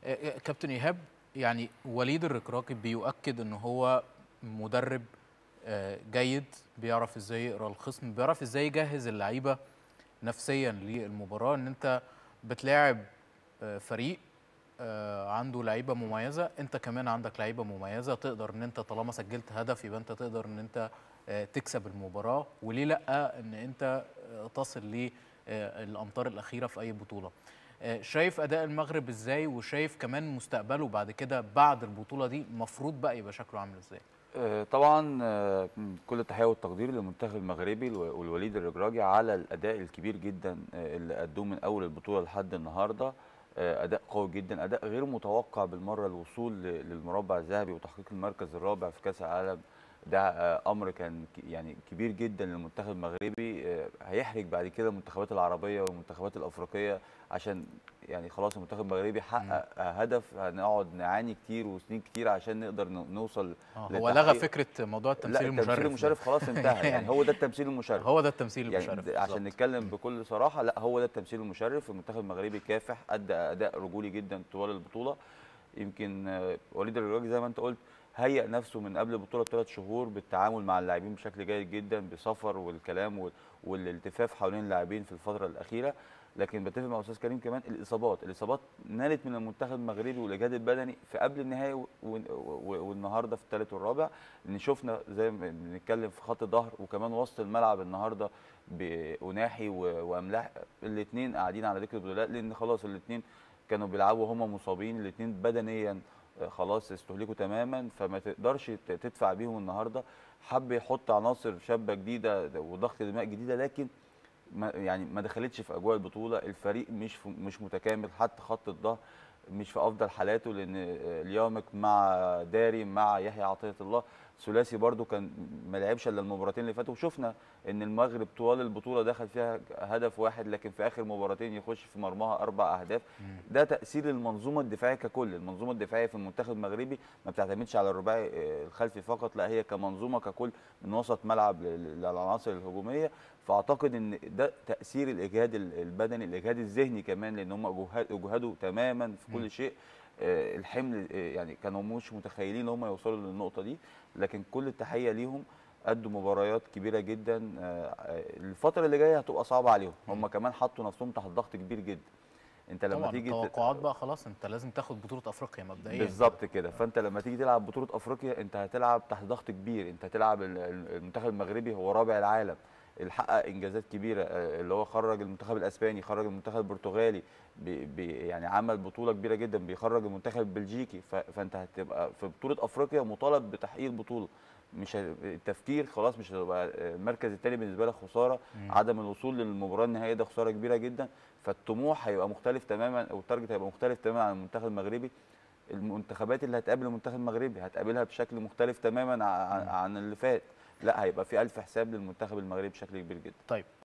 آه، كابتن ايهاب يعني وليد الركراكي بيؤكد ان هو مدرب آه، جيد بيعرف ازاي يقرا الخصم بيعرف ازاي يجهز اللعيبه نفسيا للمباراه ان انت بتلاعب آه، فريق آه، عنده لعيبه مميزه انت كمان عندك لعيبه مميزه تقدر ان انت طالما سجلت هدف يبقى انت تقدر ان انت آه، تكسب المباراه وليه لا ان انت آه، تصل للامتار الاخيره في اي بطوله آه، شايف اداء المغرب ازاي وشايف كمان مستقبله بعد كده بعد البطوله دي المفروض بقى يبقى شكله عامل ازاي آه، طبعا آه، كل التحيه والتقدير للمنتخب المغربي الو- والوليد الرجراجي على الاداء الكبير جدا آه، اللي قدوه من اول البطوله لحد النهارده آه، اداء قوي جدا اداء غير متوقع بالمره الوصول ل- للمربع الذهبي وتحقيق المركز الرابع في كاس العالم ده آه، امر كان ك- يعني كبير جدا للمنتخب المغربي آه، هيحرج بعد كده المنتخبات العربيه والمنتخبات الافريقيه عشان يعني خلاص المنتخب المغربي حقق آه، هدف هنقعد نعاني كتير وسنين كتير عشان نقدر ن- نوصل آه، هو لغى لتحقيق- فكره موضوع لا التمثيل المشرف التمثيل ده. المشرف خلاص انتهى يعني هو ده التمثيل المشرف هو ده التمثيل يعني المشرف ده- عشان بالظبط. نتكلم بكل صراحه لا هو ده التمثيل المشرف المنتخب المغربي كافح ادى اداء رجولي جدا طوال البطوله يمكن آه، وليد الرجراجي زي ما انت قلت هيأ نفسه من قبل البطوله بثلاث شهور بالتعامل مع اللاعبين بشكل جيد جدا بسفر والكلام وال- والالتفاف حوالين اللاعبين في الفتره الاخيره لكن بتفق مع استاذ كريم كمان الاصابات الاصابات نالت من المنتخب المغربي والاجهاد البدني في قبل النهائي و- و- و- والنهارده في الثالث والرابع ان شفنا زي ما بنتكلم في خط الظهر وكمان وسط الملعب النهارده بأناحي و- واملاح الاثنين قاعدين على دكه البدلاء لان خلاص الاثنين كانوا بيلعبوا هم مصابين الاثنين بدنيا آه، خلاص استهلكوا تماما فما تقدرش ت- تدفع بيهم النهارده حب يحط عناصر شابه جديده وضغط دماء جديده لكن ما يعني ما دخلتش في اجواء البطوله الفريق مش في مش متكامل حتى خط الظهر مش في افضل حالاته لان آه، اليومك مع داري مع يحيى عطيه الله ثلاثي برده كان ما لعبش الا المباراتين اللي فاتوا وشفنا ان المغرب طوال البطوله دخل فيها هدف واحد لكن في اخر مباراتين يخش في مرماها اربع اهداف ده تاثير المنظومه الدفاعيه ككل المنظومه الدفاعيه في المنتخب المغربي ما بتعتمدش على الرباعي آه، الخلفي فقط لا هي كمنظومه ككل من وسط ملعب لل- للعناصر الهجوميه فاعتقد ان ده تاثير الاجهاد ال- البدني الاجهاد الذهني كمان لان هم أجهد- اجهدوا تماما في كل شيء آه، الحمل آه، يعني كانوا مش متخيلين ان هم يوصلوا للنقطه دي لكن كل التحيه ليهم ادوا مباريات كبيره جدا آه، آه، الفتره اللي جايه هتبقى صعبه عليهم هم كمان حطوا نفسهم تحت ضغط كبير جدا انت لما طبعا تيجي تت- التوقعات بقى خلاص انت لازم تاخد بطوله افريقيا مبدئيا بالظبط كده فانت لما تيجي تلعب بطوله افريقيا انت هتلعب تحت ضغط كبير انت هتلعب ال- ال- المنتخب المغربي هو رابع العالم اللي حقق انجازات كبيره آه، اللي هو خرج المنتخب الاسباني خرج المنتخب البرتغالي بي بي يعني عمل بطوله كبيره جدا بيخرج المنتخب البلجيكي ف- فانت هتبقى في بطوله افريقيا مطالب بتحقيق البطوله مش ه- التفكير خلاص مش هتبقى آه، المركز الثاني بالنسبه لك خساره عدم الوصول للمباراه النهائيه ده خساره كبيره جدا فالطموح هيبقى مختلف تماما او التارجت هيبقى مختلف تماما عن المنتخب المغربي المنتخبات اللي هتقابل المنتخب المغربي هتقابلها بشكل مختلف تماما عن, عن اللي فات لا هيبقى في ألف حساب للمنتخب المغربي بشكل كبير جدا طيب